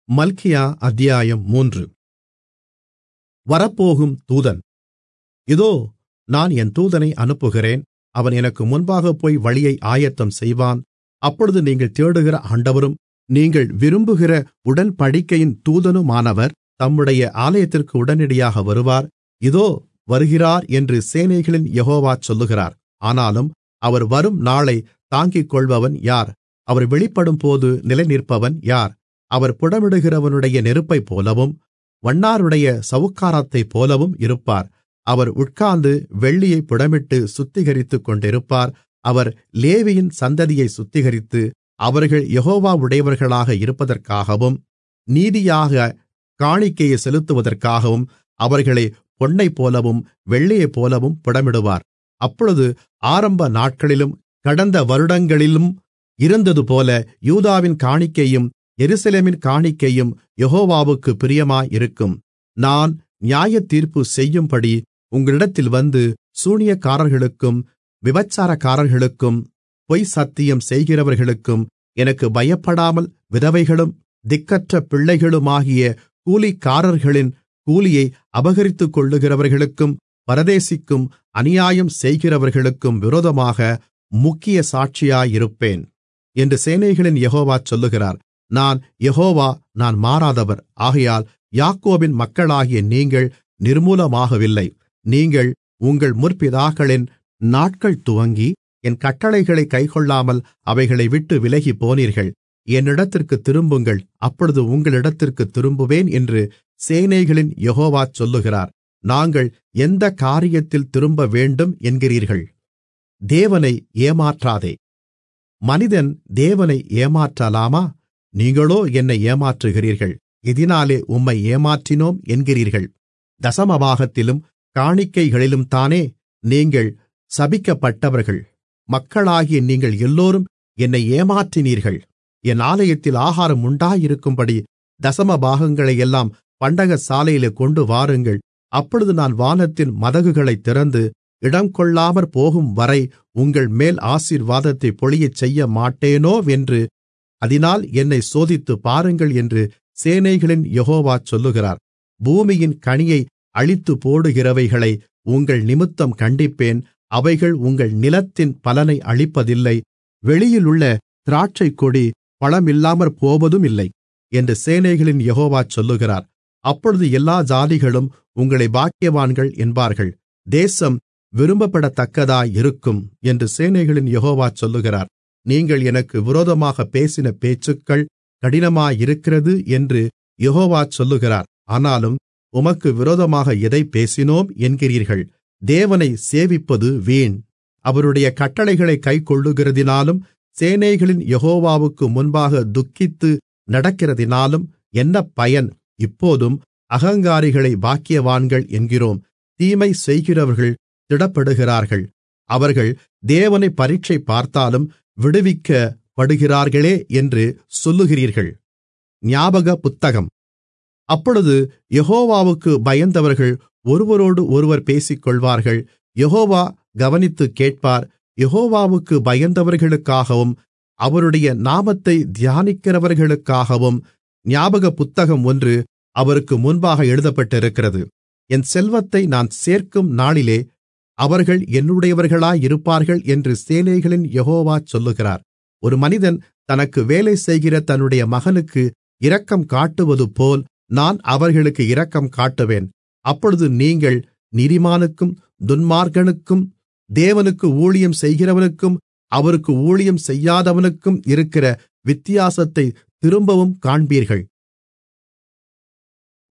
மல்கியா அத்தியாயம் மூன்று வரப்போகும் தூதன் இதோ நான் என் தூதனை அனுப்புகிறேன் அவன் எனக்கு முன்பாகப் போய் வழியை ஆயத்தம் செய்வான் அப்பொழுது நீங்கள் தேடுகிற ஆண்டவரும் நீங்கள் விரும்புகிற உடன்படிக்கையின் தூதனுமானவர் தம்முடைய ஆலயத்திற்கு உடனடியாக வருவார் இதோ வருகிறார் என்று சேனைகளின் யெகோவா சொல்லுகிறார் ஆனாலும் அவர் வரும் நாளை தாங்கிக்கொள்பவன் யார் அவர் வெளிப்படும்போது நிலைநிற்பவன் யார் அவர் புடமிடுகிறவனுடைய நெருப்பைப் போலவும் வண்ணாருடைய சவுக்காரத்தைப் போலவும் இருப்பார் அவர் உட்கார்ந்து வெள்ளியைப் புடமிட்டு சுத்திகரித்துக் கொண்டிருப்பார் அவர் லேவியின் சந்ததியை சுத்திகரித்து அவர்கள் யெகோவாவுடையவர்களாக இருப்பதற்காகவும் நீதியாக காணிக்கையை செலுத்துவதற்காகவும் அவர்களை பொன்னைப்போலவும் வெள்ளியைப்போலவும் புடமிடுவார் அப்பொழுது ஆரம்ப நாட்களிலும் கடந்த வருடங்களிலும் இருந்ததுபோல யூதாவின் காணிக்கையும் எருசலேமின் காணிக்கையும் யெகோவாவுக்கு பிரியமாயிருக்கும் நான் நியாயத்தீர்ப்பு செய்யும்படி உங்களிடத்தில் வந்து சூனியக்காரர்களுக்கும் விபச்சாரக்காரர்களுக்கும் பொய் சத்தியம் செய்கிறவர்களுக்கும் எனக்கு பயப்படாமல் விதவைகளும் திக்கற்ற பிள்ளைகளுமாகிய கூலிக்காரர்களின் கூலியை அபகரித்துக் கொள்ளுகிறவர்களுக்கும் பரதேசிக்கும் அநியாயம் செய்கிறவர்களுக்கும் விரோதமாக முக்கிய சாட்சியாயிருப்பேன் என்று சேனைகளின் யெகோவா சொல்லுகிறார் நான் யெகோவா நான் மாறாதவர் ஆகையால் யாக்கோபின் மக்களாகிய நீங்கள் நிர்மூலமாகவில்லை நீங்கள் உங்கள் முற்பிதாக்களின் நாட்கள் துவங்கி என் கட்டளைகளை கைக்கொள்ளாமல் அவைகளை விட்டு விலகி போனீர்கள் என்னிடத்திற்கு திரும்புங்கள் அப்பொழுது உங்களிடத்திற்கு திரும்புவேன் என்று சேனைகளின் யெகோவா சொல்லுகிறார் நாங்கள் எந்த காரியத்தில் திரும்ப வேண்டும் என்கிறீர்கள் தேவனை ஏமாற்றாதே மனிதன் தேவனை ஏமாற்றலாமா நீங்களோ என்னை ஏமாற்றுகிறீர்கள் எதினாலே உம்மை ஏமாற்றினோம் என்கிறீர்கள் தசமபாகத்திலும் காணிக்கைகளிலும் தானே நீங்கள் சபிக்கப்பட்டவர்கள் மக்களாகிய நீங்கள் எல்லோரும் என்னை ஏமாற்றினீர்கள் என் ஆலயத்தில் ஆகாரம் உண்டாயிருக்கும்படி தசமபாகங்களையெல்லாம் பண்டகசாலையிலே கொண்டு வாருங்கள் அப்பொழுது நான் வானத்தின் மதகுகளைத் திறந்து இடம் கொள்ளாமற் போகும்வரை உங்கள் மேல் ஆசீர்வாதத்தைப் பொழியச் செய்ய மாட்டேனோவென்று அதினால் என்னை சோதித்துப் பாருங்கள் என்று சேனைகளின் யெகோவா சொல்லுகிறார் பூமியின் கனியை அழித்துப் போடுகிறவைகளை உங்கள் நிமித்தம் கண்டிப்பேன் அவைகள் உங்கள் நிலத்தின் பலனை அழிப்பதில்லை வெளியிலுள்ள திராட்சைக்கொடி பழமில்லாமற் போவதுமில்லை என்று சேனைகளின் யெகோவா சொல்லுகிறார் அப்பொழுது எல்லா ஜாதிகளும் உங்களை பாக்கியவான்கள் என்பார்கள் தேசம் விரும்பப்படத்தக்கதாயிருக்கும் என்று சேனைகளின் யெகோவா சொல்லுகிறார் நீங்கள் எனக்கு விரோதமாக பேசின பேச்சுக்கள் கடினமாயிருக்கிறது என்று யெகோவா சொல்லுகிறார் ஆனாலும் உமக்கு விரோதமாக எதைப் பேசினோம் என்கிறீர்கள் தேவனை சேவிப்பது வீண் அவருடைய கட்டளைகளைக் கைக்கொள்ளுகிறதினாலும் சேனைகளின் யெகோவாவுக்கு முன்பாக துக்கித்து நடக்கிறதினாலும் என்ன பயன் இப்போதும் அகங்காரிகளை பாக்கியவான்கள் என்கிறோம் தீமை செய்கிறவர்கள் திடப்படுகிறார்கள் அவர்கள் தேவனை பரீட்சை பார்த்தாலும் விடுவிக்கப்படுகிறார்களே என்று சொல்லுகிறீர்கள் ஞாபக புத்தகம் அப்பொழுது யெகோவாவுக்கு பயந்தவர்கள் ஒருவரோடு ஒருவர் பேசிக்கொள்வார்கள் யெகோவா கவனித்துக் கேட்பார் யெகோவாவுக்கு பயந்தவர்களுக்காகவும் அவருடைய நாமத்தை தியானிக்கிறவர்களுக்காகவும் ஞாபக புத்தகம் ஒன்று அவருக்கு முன்பாக எழுதப்பட்டிருக்கிறது என் செல்வத்தை நான் சேர்க்கும் நாளிலே அவர்கள் என்னுடையவர்களாயிருப்பார்கள் என்று சேனைகளின் யெகோவா சொல்லுகிறார் ஒரு மனிதன் தனக்கு வேலை செய்கிற தன்னுடைய மகனுக்கு இரக்கம் காட்டுவதுபோல் நான் அவர்களுக்கு இரக்கம் காட்டுவேன் அப்பொழுது நீங்கள் நீதிமானுக்கும் துன்மார்க்கனுக்கும் தேவனுக்கு ஊழியம் செய்கிறவனுக்கும் அவருக்கு ஊழியம் செய்யாதவனுக்கும் இருக்கிற வித்தியாசத்தை திரும்பவும் காண்பீர்கள்